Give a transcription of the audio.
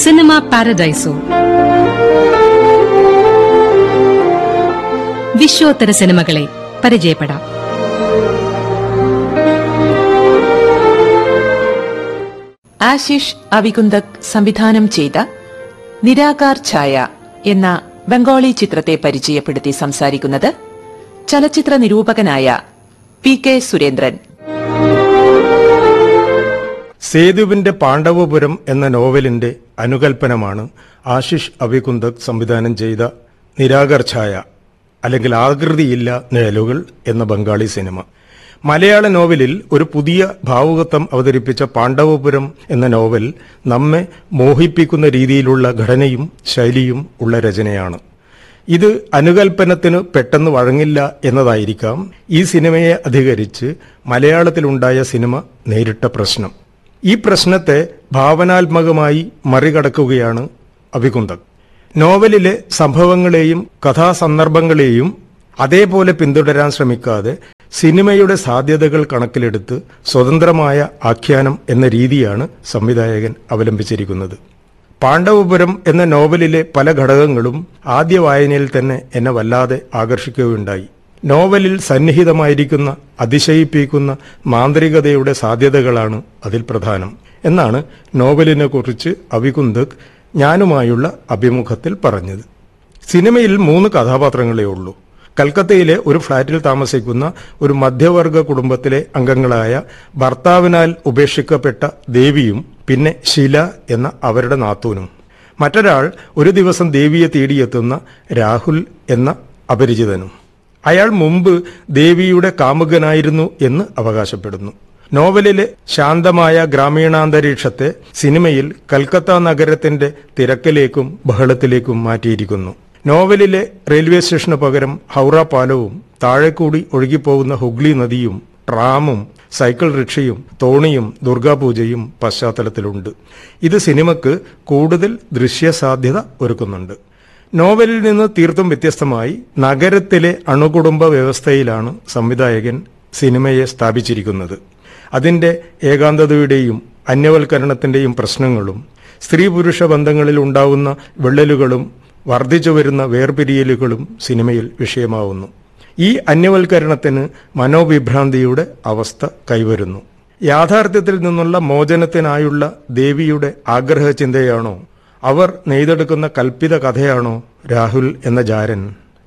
cinema Paradiso വിശ്വോത്തര സിനിമകളെ പരിചയപ്പെടാം ആശിഷ് അവികുന്ദക് സംവിധാനം ചെയ്ത നിരാകാർ ഛായ എന്ന ബംഗാളി ചിത്രത്തെ പരിചയപ്പെടുത്തി സംസാരിക്കുന്നത് ചലച്ചിത്ര നിരൂപകനായ പി കെ സുരേന്ദ്രൻ സേതുവിന്റെ പാണ്ഡവപുരം എന്ന നോവലിന്റെ അനുകൽപ്പനമാണ് ആശിഷ് അവികുന്ദക് സംവിധാനം ചെയ്ത നിരാകർ ഛായ അല്ലെങ്കിൽ ആകൃതിയില്ല നിഴലുകൾ എന്ന ബംഗാളി സിനിമ മലയാള നോവലിൽ ഒരു പുതിയ ഭാവുകത്വം അവതരിപ്പിച്ച പാണ്ഡവപുരം എന്ന നോവൽ നമ്മെ മോഹിപ്പിക്കുന്ന രീതിയിലുള്ള ഘടനയും ശൈലിയും ഉള്ള രചനയാണ് ഇത് അനുകൽപ്പനത്തിന് പെട്ടെന്ന് വഴങ്ങില്ല എന്നതായിരിക്കാം ഈ സിനിമയെ അധികരിച്ച് മലയാളത്തിലുണ്ടായ സിനിമ നേരിട്ട പ്രശ്നം ഈ പ്രശ്നത്തെ ഭാവനാത്മകമായി മറികടക്കുകയാണ് അഭികുന്ദക് നോവലിലെ സംഭവങ്ങളെയും കഥാസന്ദർഭങ്ങളെയും അതേപോലെ പിന്തുടരാൻ ശ്രമിക്കാതെ സിനിമയുടെ സാധ്യതകൾ കണക്കിലെടുത്ത് സ്വതന്ത്രമായ ആഖ്യാനം എന്ന രീതിയാണ് സംവിധായകൻ അവലംബിച്ചിരിക്കുന്നത് പാണ്ഡവപുരം എന്ന നോവലിലെ പല ഘടകങ്ങളും ആദ്യ വായനയിൽ തന്നെ എന്നെ വല്ലാതെ ആകർഷിക്കുകയുണ്ടായി നോവലിൽ സന്നിഹിതമായിരിക്കുന്ന അതിശയിപ്പിക്കുന്ന മാന്ത്രികതയുടെ സാധ്യതകളാണ് അതിൽ പ്രധാനം എന്നാണ് നോവലിനെ കുറിച്ച് അവികുന്ദക് ഞാനുമായുള്ള അഭിമുഖത്തിൽ പറഞ്ഞത് സിനിമയിൽ മൂന്ന് കഥാപാത്രങ്ങളേ ഉള്ളൂ കൽക്കത്തയിലെ ഒരു ഫ്ളാറ്റിൽ താമസിക്കുന്ന ഒരു മധ്യവർഗ കുടുംബത്തിലെ അംഗങ്ങളായ ഭർത്താവിനാൽ ഉപേക്ഷിക്കപ്പെട്ട ദേവിയും പിന്നെ ശില എന്ന അവരുടെ നാത്തൂനും മറ്റൊരാൾ ഒരു ദിവസം ദേവിയെ തേടിയെത്തുന്ന രാഹുൽ എന്ന അപരിചിതനും അയാൾ മുമ്പ് ദേവിയുടെ കാമുകനായിരുന്നു എന്ന് അവകാശപ്പെടുന്നു നോവലിലെ ശാന്തമായ ഗ്രാമീണാന്തരീക്ഷത്തെ സിനിമയിൽ കൽക്കത്ത നഗരത്തിന്റെ തിരക്കിലേക്കും ബഹളത്തിലേക്കും മാറ്റിയിരിക്കുന്നു നോവലിലെ റെയിൽവേ സ്റ്റേഷന് പകരം ഹൗറ പാലവും താഴെക്കൂടി ഒഴുകിപ്പോകുന്ന ഹുഗ്ലി നദിയും ട്രാമും സൈക്കിൾ റിക്ഷയും തോണിയും ദുർഗാപൂജയും പശ്ചാത്തലത്തിലുണ്ട് ഇത് സിനിമക്ക് കൂടുതൽ ദൃശ്യസാധ്യത ഒരുക്കുന്നുണ്ട് നോവലിൽ നിന്ന് തീർത്തും വ്യത്യസ്തമായി നഗരത്തിലെ അണുകുടുംബ വ്യവസ്ഥയിലാണ് സംവിധായകൻ സിനിമയെ സ്ഥാപിച്ചിരിക്കുന്നത് അതിന്റെ ഏകാന്തതയുടെയും അന്യവൽക്കരണത്തിന്റെയും പ്രശ്നങ്ങളും സ്ത്രീ പുരുഷ ബന്ധങ്ങളിൽ ഉണ്ടാവുന്ന വിള്ളലുകളും വർദ്ധിച്ചു വരുന്ന വേർപിരിയലുകളും സിനിമയിൽ വിഷയമാവുന്നു ഈ അന്യവൽക്കരണത്തിന് മനോവിഭ്രാന്തിയുടെ അവസ്ഥ കൈവരുന്നു യാഥാർത്ഥ്യത്തിൽ നിന്നുള്ള മോചനത്തിനായുള്ള ദേവിയുടെ ആഗ്രഹ ചിന്തയാണോ അവർ നെയ്തെടുക്കുന്ന കൽപ്പിത കഥയാണോ രാഹുൽ എന്ന ജാരൻ